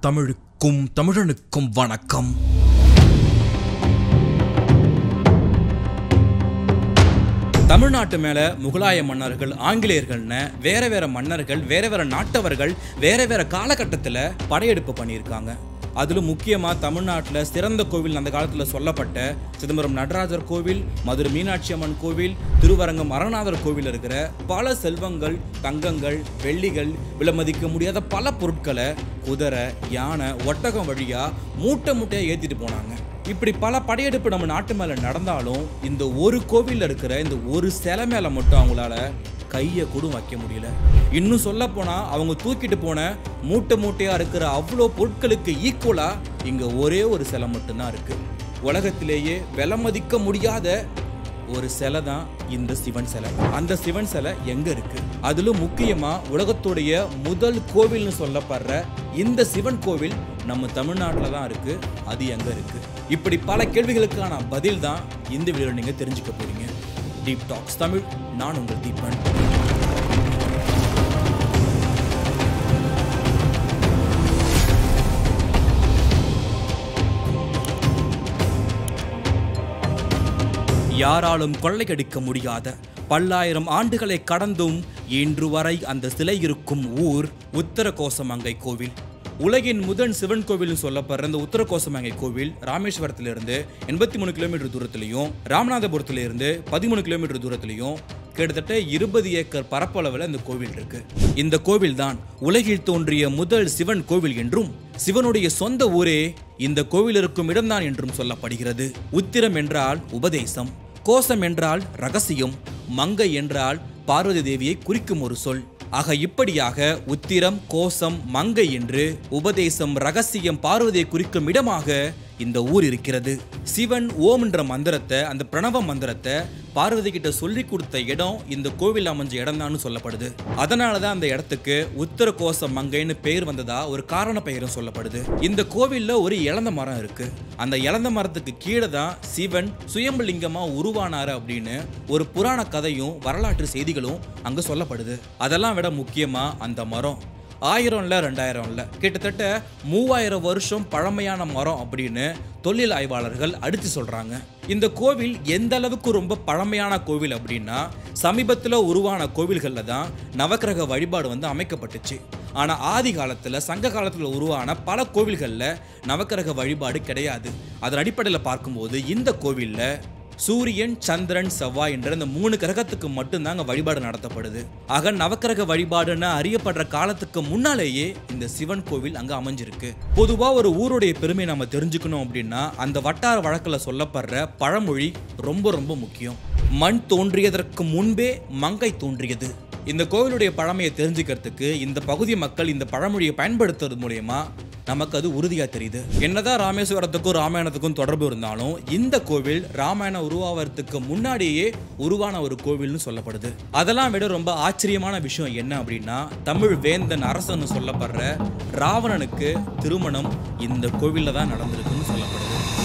தமிழுக்கும் தமிழனுக்கும் வணக்கம் தமிழ்நாட்டு மேல முகலாய மன்னர்கள் ஆங்கிலேயர்கள்னு வேற வேற மன்னர்கள் வேற வேற நாட்டவர்கள் வேற வேற காலகட்டத்தில் படையெடுப்பு பண்ணியிருக்காங்க அதிலும் முக்கியமாக தமிழ்நாட்டில் சிறந்த கோவில் அந்த காலத்தில் சொல்லப்பட்ட சிதம்பரம் நடராஜர் கோவில் மதுரை மீனாட்சி அம்மன் கோவில் திருவரங்கம் அரணாதர் கோவில் இருக்கிற பல செல்வங்கள் தங்கங்கள் வெள்ளிகள் விலைமதிக்க முடியாத பல பொருட்களை குதிரை யானை ஒட்டகம் வழியா மூட்டை மூட்டையாக ஏற்றிட்டு போனாங்க இப்படி பல படையெடுப்பு நம்ம நாட்டு மேல நடந்தாலும் இந்த ஒரு கோவில்ல இருக்கிற இந்த ஒரு சிலை மேல மட்டும் அவங்களால கையை கூட வைக்க முடியல இன்னும் சொல்ல போனா அவங்க தூக்கிட்டு போன மூட்டை மூட்டையா இருக்கிற அவ்வளோ பொருட்களுக்கு ஈக்குவலா இங்க ஒரே ஒரு சிலை மட்டும்தான் இருக்கு உலகத்திலேயே விலை மதிக்க முடியாத ஒரு சிலை தான் இந்த சிவன் சிலை அந்த சிவன் சிலை எங்க இருக்கு அதிலும் முக்கியமா உலகத்துடைய முதல் கோவில்னு சொல்லப்படுற இந்த சிவன் கோவில் நம்ம தமிழ்நாட்டில் தான் இருக்கு அது எங்க இருக்கு இப்படி பல கேள்விகளுக்கான பதில் தான் இந்த வீடியோவில் நீங்க தெரிஞ்சுக்க போறீங்க டீப் டாக்ஸ் தமிழ் நான் உங்கள் தீபன் யாராலும் கொள்ளையடிக்க முடியாத பல்லாயிரம் ஆண்டுகளை கடந்தும் இன்று வரை அந்த சிலை இருக்கும் ஊர் உத்தரகோசமங்கை கோவில் உலகின் முதல் சிவன் கோவில்னு சொல்லப்படுற இந்த உத்தரகோசமங்கை கோவில் ராமேஸ்வரத்திலிருந்து எண்பத்தி மூணு கிலோமீட்டர் தூரத்திலையும் ராமநாதபுரத்திலிருந்து பதிமூணு கிலோமீட்டர் தூரத்திலையும் கிட்டத்தட்ட இருபது ஏக்கர் பரப்பளவில் இந்த கோவில் இருக்கு இந்த கோவில் தான் உலகில் தோன்றிய முதல் சிவன் கோவில் என்றும் சிவனுடைய சொந்த ஊரே இந்த கோவில் இருக்கும் இடம்தான் என்றும் சொல்லப்படுகிறது உத்திரம் என்றால் உபதேசம் கோசம் என்றால் ரகசியம் மங்கை என்றால் பார்வதி தேவியை குறிக்கும் ஒரு சொல் ஆக இப்படியாக உத்திரம் கோசம் மங்கை என்று உபதேசம் ரகசியம் பார்வதியை குறிக்கும் இடமாக இந்த ஊர் இருக்கிறது சிவன் ஓம் என்ற மந்திரத்தை அந்த பிரணவ மந்திரத்தை பார்வதி கிட்ட சொல்லி கொடுத்த இடம் இந்த கோவில் அமைஞ்ச இடம் தான் சொல்லப்படுது அதனால தான் அந்த இடத்துக்கு உத்தர கோச மங்கைன்னு பெயர் வந்ததா ஒரு காரண பெயரும் சொல்லப்படுது இந்த கோவில்ல ஒரு இளந்த மரம் இருக்கு அந்த இளந்த மரத்துக்கு கீழே தான் சிவன் சுயம்பலிங்கமா உருவானாரு அப்படின்னு ஒரு புராண கதையும் வரலாற்று செய்திகளும் அங்க சொல்லப்படுது அதெல்லாம் விட முக்கியமா அந்த மரம் ஆயிரம் இல்லை ரெண்டாயிரம் இல்லை கிட்டத்தட்ட மூவாயிரம் வருஷம் பழமையான மரம் அப்படின்னு தொழில் ஆய்வாளர்கள் அடித்து சொல்றாங்க இந்த கோவில் எந்த அளவுக்கு ரொம்ப பழமையான கோவில் அப்படின்னா சமீபத்தில் உருவான கோவில்களில் தான் நவக்கிரக வழிபாடு வந்து அமைக்கப்பட்டுச்சு ஆனால் ஆதி காலத்தில் சங்க காலத்தில் உருவான பல கோவில்களில் நவக்கிரக வழிபாடு கிடையாது அதன் அடிப்படையில் பார்க்கும்போது இந்த கோவிலில் சூரியன் சந்திரன் செவ்வாய் என்ற இந்த மூணு கிரகத்துக்கு மட்டும்தாங்க வழிபாடு நடத்தப்படுது ஆக நவக்கிரக வழிபாடுன்னு அறியப்படுற காலத்துக்கு முன்னாலேயே இந்த சிவன் கோவில் அங்க அமைஞ்சிருக்கு பொதுவா ஒரு ஊருடைய பெருமையை நம்ம தெரிஞ்சுக்கணும் அப்படின்னா அந்த வட்டார வழக்கில் சொல்லப்படுற பழமொழி ரொம்ப ரொம்ப முக்கியம் மண் தோன்றியதற்கு முன்பே மங்கை தோன்றியது இந்த கோவிலுடைய பழமையை தெரிஞ்சுக்கிறதுக்கு இந்த பகுதி மக்கள் இந்த பழமொழியை பயன்படுத்துறது மூலயமா நமக்கு அது உறுதியா தெரியுது என்னதான் ராமேஸ்வரத்துக்கும் ராமாயணத்துக்கும் தொடர்பு இருந்தாலும் இந்த கோவில் ராமாயணம் உருவாவதுக்கு முன்னாடியே உருவான ஒரு கோவில்னு சொல்லப்படுது அதெல்லாம் விட ரொம்ப ஆச்சரியமான விஷயம் என்ன அப்படின்னா தமிழ் வேந்தன் அரசன் சொல்லப்படுற ராவணனுக்கு திருமணம் இந்த கோவில்ல தான் நடந்திருக்குன்னு சொல்லப்படுது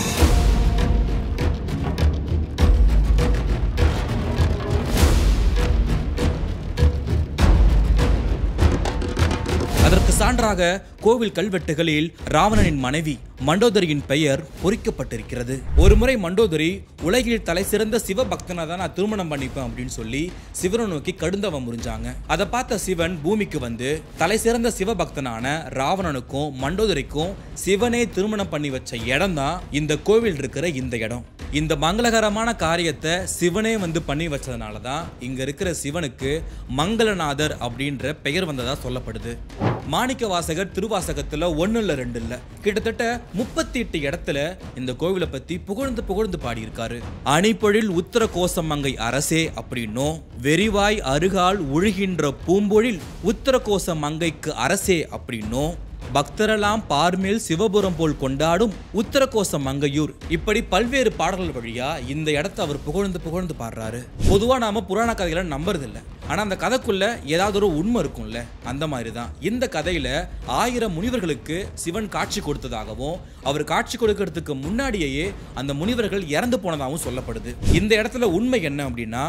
அதற்கு சான்றாக கோவில் கல்வெட்டுகளில் ராவணனின் மனைவி மண்டோதரியின் பெயர் பொறிக்கப்பட்டிருக்கிறது ஒருமுறை மண்டோதரி உலகில் தலை சிறந்த சிவபக்தனை தான் நான் திருமணம் பண்ணிப்பேன் அப்படின்னு சொல்லி சிவனை நோக்கி கடுந்தவம் முறிஞ்சாங்க அதை பார்த்த சிவன் பூமிக்கு வந்து தலை சிறந்த சிவபக்தனான ராவணனுக்கும் மண்டோதரிக்கும் சிவனே திருமணம் பண்ணி வச்ச இடம் தான் இந்த கோவில் இருக்கிற இந்த இடம் இந்த மங்களகரமான காரியத்தை சிவனே வந்து பண்ணி வச்சதுனால தான் இங்க இருக்கிற சிவனுக்கு மங்களநாதர் அப்படின்ற பெயர் வந்ததா சொல்லப்படுது மாணிக்க வாசகர் திருவாசகத்துல ஒண்ணு இல்ல ரெண்டு இல்ல கிட்டத்தட்ட முப்பத்தி எட்டு இடத்துல இந்த கோவிலை பத்தி புகழ்ந்து புகழ்ந்து பாடியிருக்காரு அணிப்பொழில் உத்தர கோசமங்கை அரசே அப்படின்னும் வெறிவாய் அருகால் உழுகின்ற பூம்பொழில் உத்தர கோச மங்கைக்கு அரசே அப்படின்னும் பக்தரெல்லாம் பார்மேல் சிவபுரம் போல் கொண்டாடும் உத்தரகோச மங்கையூர் இப்படி பல்வேறு பாடல்கள் வழியா இந்த இடத்த அவர் புகழ்ந்து புகழ்ந்து பாடுறாரு பொதுவா நாம புராண கதைகளை நம்புறது இல்ல ஆனா அந்த கதைக்குள்ள ஏதாவது ஒரு உண்மை இருக்கும்ல அந்த மாதிரி தான் இந்த கதையில ஆயிரம் முனிவர்களுக்கு சிவன் காட்சி கொடுத்ததாகவும் அவர் காட்சி கொடுக்கறதுக்கு முன்னாடியே அந்த முனிவர்கள் இறந்து போனதாகவும் சொல்லப்படுது இந்த இடத்துல உண்மை என்ன அப்படின்னா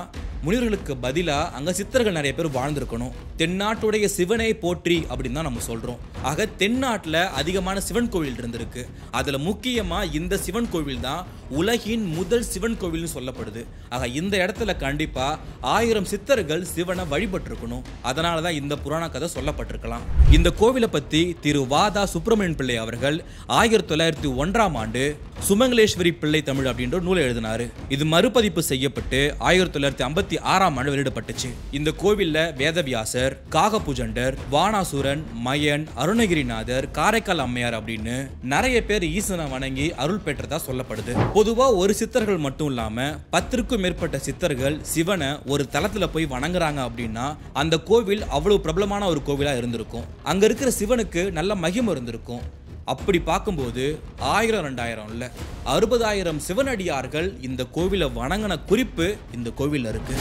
முனிவர்களுக்கு பதிலா அங்க சித்தர்கள் நிறைய பேர் வாழ்ந்திருக்கணும் தென்னாட்டுடைய சிவனை போற்றி அப்படின்னு தான் நம்ம சொல்றோம் ஆக தென்னாட்டுல அதிகமான சிவன் கோவில் இருந்திருக்கு அதுல முக்கியமா இந்த சிவன் கோவில் தான் உலகின் முதல் சிவன் கோவில்னு சொல்லப்படுது ஆக இந்த இடத்துல கண்டிப்பா ஆயிரம் சித்தர்கள் சிவனை வழிபட்டிருக்கணும் அதனால தான் இந்த புராண கதை சொல்லப்பட்டிருக்கலாம் இந்த கோவிலை பத்தி திரு வாதா சுப்பிரமணியன் பிள்ளை அவர்கள் ஆயிரத்தி தொள்ளாயிரத்தி ஒன்றாம் ஆண்டு சுமங்கலேஸ்வரி பிள்ளை தமிழ் அப்படின்ற ஒரு நூலை எழுதினாரு இது மறுபதிப்பு செய்யப்பட்டு ஆயிரத்தி தொள்ளாயிரத்தி ஐம்பத்தி ஆறாம் ஆண்டு வெளியிடப்பட்டுச்சு இந்த கோவில்ல வேதவியாசர் காகபூஜண்டர் வானாசுரன் மயன் அருணகிரிநாதர் காரைக்கால் அம்மையார் அப்படின்னு நிறைய பேர் ஈசனை வணங்கி அருள் பெற்றதா சொல்லப்படுது பொதுவா ஒரு சித்தர்கள் மட்டும் இல்லாம பத்திற்கும் மேற்பட்ட சித்தர்கள் சிவனை ஒரு தலத்துல போய் வணங்குறாங்க அப்படின்னா அந்த கோவில் அவ்வளவு பிரபலமான ஒரு கோவிலா இருந்திருக்கும் அங்க இருக்கிற சிவனுக்கு நல்ல மகிமை இருந்திருக்கும் அப்படி பார்க்கும்போது ஆயிரம் ரெண்டாயிரம் இல்ல அறுபதாயிரம் சிவனடியார்கள் இந்த கோவிலை வணங்கின குறிப்பு இந்த கோவில்ல இருக்கு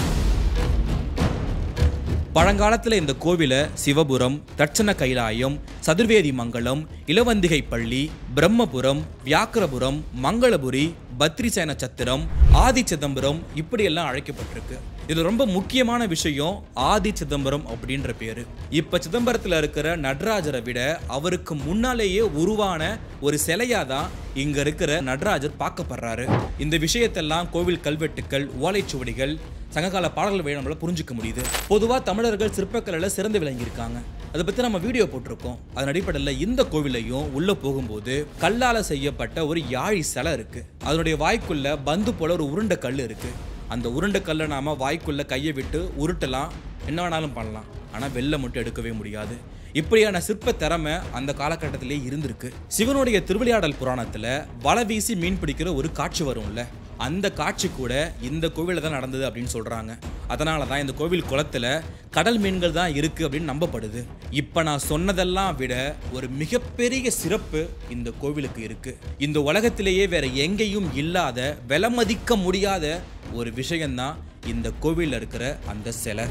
பழங்காலத்தில் இந்த கோவிலை சிவபுரம் தட்சண கைலாயம் சதுர்வேதி மங்கலம் இளவந்திகை பள்ளி பிரம்மபுரம் வியாக்கரபுரம் மங்களபுரி பத்ரிசேன சத்திரம் ஆதி சிதம்பரம் இப்படியெல்லாம் அழைக்கப்பட்டிருக்கு இது ரொம்ப முக்கியமான விஷயம் ஆதி சிதம்பரம் அப்படின்ற பேரு இப்ப சிதம்பரத்துல இருக்கிற நடராஜரை விட அவருக்கு முன்னாலேயே உருவான ஒரு சிலையா தான் இங்க இருக்கிற நடராஜர் பார்க்கப்படுறாரு இந்த விஷயத்தெல்லாம் கோவில் கல்வெட்டுக்கள் ஓலைச்சுவடிகள் சங்ககால பாடல்கள் வழி நம்மளால புரிஞ்சுக்க முடியுது பொதுவா தமிழர்கள் சிற்பக்கலையில சிறந்து விளங்கியிருக்காங்க அதை பத்தி நம்ம வீடியோ போட்டிருக்கோம் அதன் அடிப்படையில் இந்த கோவிலையும் உள்ள போகும்போது கல்லால செய்யப்பட்ட ஒரு யாழி சிலை இருக்கு அதனுடைய வாய்க்குள்ள பந்து போல ஒரு உருண்டை கல் இருக்கு அந்த உருண்டை கல்லை நாம வாய்க்குள்ள கையை விட்டு உருட்டலாம் என்ன வேணாலும் பண்ணலாம் ஆனா வெள்ளை மட்டும் எடுக்கவே முடியாது இப்படியான சிற்ப திறமை அந்த காலகட்டத்திலே இருந்திருக்கு சிவனுடைய திருவிளையாடல் புராணத்துல வலை வீசி மீன் பிடிக்கிற ஒரு காட்சி வரும்ல அந்த காட்சி கூட இந்த கோவிலில் தான் நடந்தது அப்படின்னு சொல்றாங்க அதனால தான் இந்த கோவில் குளத்துல கடல் மீன்கள் தான் இருக்கு அப்படின்னு நம்பப்படுது இப்போ நான் சொன்னதெல்லாம் விட ஒரு மிகப்பெரிய சிறப்பு இந்த கோவிலுக்கு இருக்கு இந்த உலகத்திலேயே வேற எங்கேயும் இல்லாத விலை மதிக்க முடியாத ஒரு விஷயம்தான் இந்த கோவிலில் இருக்கிற அந்த சிலை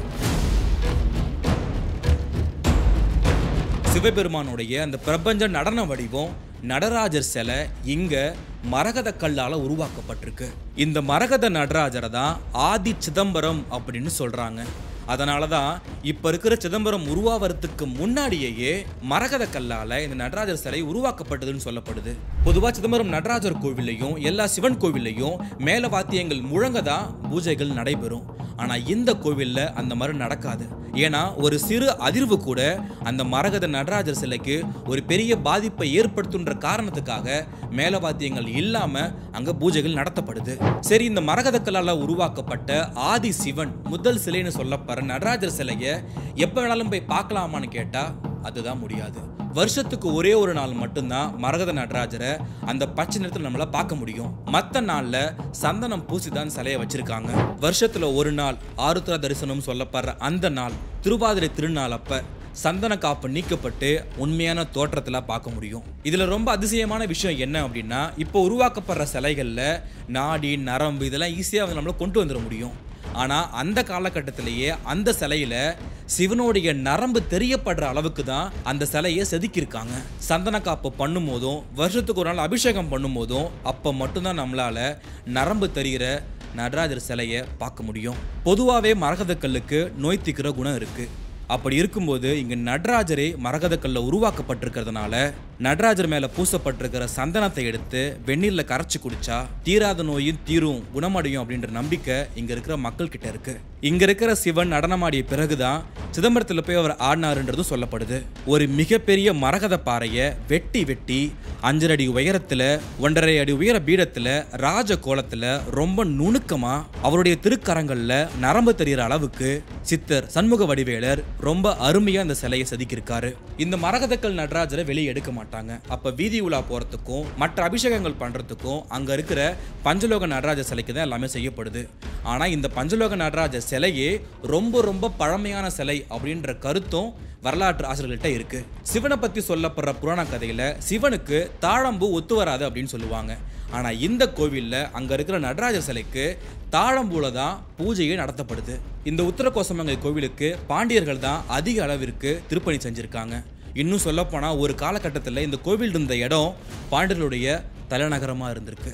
சிவபெருமானுடைய அந்த பிரபஞ்ச நடன வடிவம் நடராஜர் சிலை இங்க மரகத கல்லால உருவாக்கப்பட்டிருக்கு இந்த மரகத நடராஜரை தான் ஆதி சிதம்பரம் அப்படின்னு சொல்றாங்க அதனால தான் இப்போ இருக்கிற சிதம்பரம் உருவாவறதுக்கு முன்னாடியே மரகத கல்லால இந்த நடராஜர் சிலை உருவாக்கப்பட்டதுன்னு சொல்லப்படுது பொதுவாக சிதம்பரம் நடராஜர் கோவில்லையும் எல்லா சிவன் கோவில்லையும் மேல வாத்தியங்கள் முழங்க தான் பூஜைகள் நடைபெறும் ஆனா இந்த கோவில்ல அந்த மாதிரி நடக்காது ஏன்னா ஒரு சிறு அதிர்வு கூட அந்த மரகத நடராஜர் சிலைக்கு ஒரு பெரிய பாதிப்பை ஏற்படுத்துன்ற காரணத்துக்காக மேலவாத்தியங்கள் இல்லாம அங்க பூஜைகள் நடத்தப்படுது சரி இந்த மரகத கல்லால உருவாக்கப்பட்ட ஆதி சிவன் முதல் சிலைன்னு சொல்லப்படுற நடராஜர் சிலையை எப்ப வேணாலும் போய் பார்க்கலாமான்னு கேட்டா அதுதான் முடியாது வருஷத்துக்கு ஒரே ஒரு நாள் மட்டும்தான் மரகத நடராஜரை அந்த பச்சை நிறத்தில் நம்மளால பார்க்க முடியும் மற்ற நாள்ல சந்தனம் பூசி தான் சிலையை வச்சிருக்காங்க வருஷத்துல ஒரு நாள் ஆருத்ரா தரிசனம் சொல்லப்படுற அந்த நாள் திருவாதிரை திருநாள் அப்ப சந்தன காப்பு நீக்கப்பட்டு உண்மையான தோற்றத்துல பார்க்க முடியும் இதுல ரொம்ப அதிசயமான விஷயம் என்ன அப்படின்னா இப்போ உருவாக்கப்படுற சிலைகள்ல நாடி நரம்பு இதெல்லாம் ஈஸியா வந்து நம்மளால கொண்டு வந்துட முடியும் ஆனா அந்த காலகட்டத்திலேயே அந்த சிலையில சிவனுடைய நரம்பு தெரியப்படுற அளவுக்கு தான் அந்த சிலையை செதுக்கியிருக்காங்க சந்தன காப்பு பண்ணும் போதும் வருஷத்துக்கு ஒரு நாள் அபிஷேகம் பண்ணும் போதும் அப்போ மட்டும்தான் நம்மளால நரம்பு தெரிகிற நடராஜர் சிலையை பார்க்க முடியும் பொதுவாகவே மரகதக்கல்லுக்கு நோய் தீக்கிற குணம் இருக்கு அப்படி இருக்கும்போது இங்க நடராஜரே மரகதக்கல்ல உருவாக்கப்பட்டிருக்கிறதுனால நடராஜர் மேல பூசப்பட்டிருக்கிற சந்தனத்தை எடுத்து வெந்நீர்ல கரைச்சு குடிச்சா தீராத நோயும் தீரும் குணமடையும் அப்படின்ற நம்பிக்கை இங்க இருக்கிற மக்கள் கிட்ட இருக்கு இங்க இருக்கிற சிவன் நடனமாடிய பிறகுதான் சிதம்பரத்துல போய் அவர் ஆடினாருன்றதும் சொல்லப்படுது ஒரு மிகப்பெரிய மரகத பாறையை வெட்டி வெட்டி அஞ்சரை அடி உயரத்துல ஒன்றரை அடி உயர பீடத்துல ராஜ கோலத்துல ரொம்ப நுணுக்கமா அவருடைய திருக்கரங்கள்ல நரம்பு தெரியற அளவுக்கு சித்தர் சண்முக வடிவேலர் ரொம்ப அருமையா இந்த சிலையை செதுக்கியிருக்காரு இந்த மரகதக்கல் நடராஜரை வெளியே எடுக்க மாட்டாங்க அப்ப வீதி உலா போறதுக்கும் மற்ற அபிஷேகங்கள் பண்றதுக்கும் அங்க இருக்கிற பஞ்சலோக நடராஜ சிலைக்கு தான் எல்லாமே செய்யப்படுது ஆனா இந்த பஞ்சலோக நடராஜ சிலையே ரொம்ப ரொம்ப பழமையான சிலை அப்படின்ற கருத்தும் வரலாற்று ஆசிரியர்கள்ட்ட இருக்கு சிவனை பத்தி சொல்லப்படுற புராண கதையில சிவனுக்கு தாழம்பூ ஒத்து வராது அப்படின்னு சொல்லுவாங்க ஆனா இந்த கோவில்ல அங்க இருக்கிற நடராஜர் சிலைக்கு தாழம்பூல தான் பூஜையே நடத்தப்படுது இந்த உத்தரகோசமங்கை கோவிலுக்கு பாண்டியர்கள் தான் அதிக அளவிற்கு திருப்பணி செஞ்சிருக்காங்க இன்னும் சொல்லப்போனா ஒரு காலகட்டத்தில் இந்த கோவில் இருந்த இடம் பாண்டியர்களுடைய தலைநகரமா இருந்திருக்கு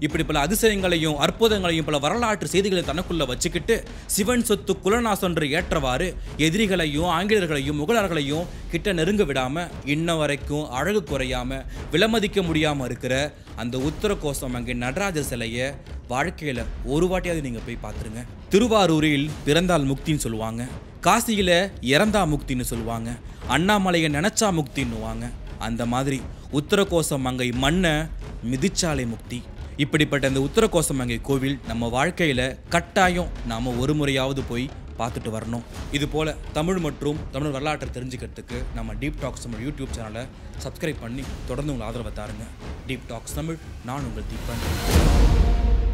இப்படி பல அதிசயங்களையும் அற்புதங்களையும் பல வரலாற்று செய்திகளை தனக்குள்ள வச்சுக்கிட்டு சிவன் சொத்து குலநாசொன்று ஏற்றவாறு எதிரிகளையும் ஆங்கிலேயர்களையும் முகலாளர்களையும் கிட்ட நெருங்க விடாம இன்ன வரைக்கும் அழகு குறையாம விலமதிக்க முடியாம இருக்கிற அந்த உத்தர கோசம் அங்கே நடராஜர் சிலையை வாழ்க்கையில ஒரு வாட்டியாவது நீங்க போய் பார்த்துருங்க திருவாரூரில் பிறந்தால் முக்தின்னு சொல்லுவாங்க காசியில இறந்தா முக்தின்னு சொல்லுவாங்க அண்ணாமலையை நினைச்சா முக்தின்னுவாங்க அந்த மாதிரி உத்தரகோசம் மங்கை மண்ணை மிதிச்சாலை முக்தி இப்படிப்பட்ட இந்த உத்தரகோசமங்கை கோவில் நம்ம வாழ்க்கையில கட்டாயம் நாம ஒரு முறையாவது போய் பார்த்துட்டு வரணும் இது போல தமிழ் மற்றும் தமிழ் வரலாற்றை தெரிஞ்சுக்கிறதுக்கு நம்ம டீப் டாக்ஸ் தமிழ் யூடியூப் சேனலை சப்ஸ்கிரைப் பண்ணி தொடர்ந்து உங்கள் ஆதரவை தாருங்க டீப் டாக்ஸ் தமிழ் நான் உங்கள் தீபன்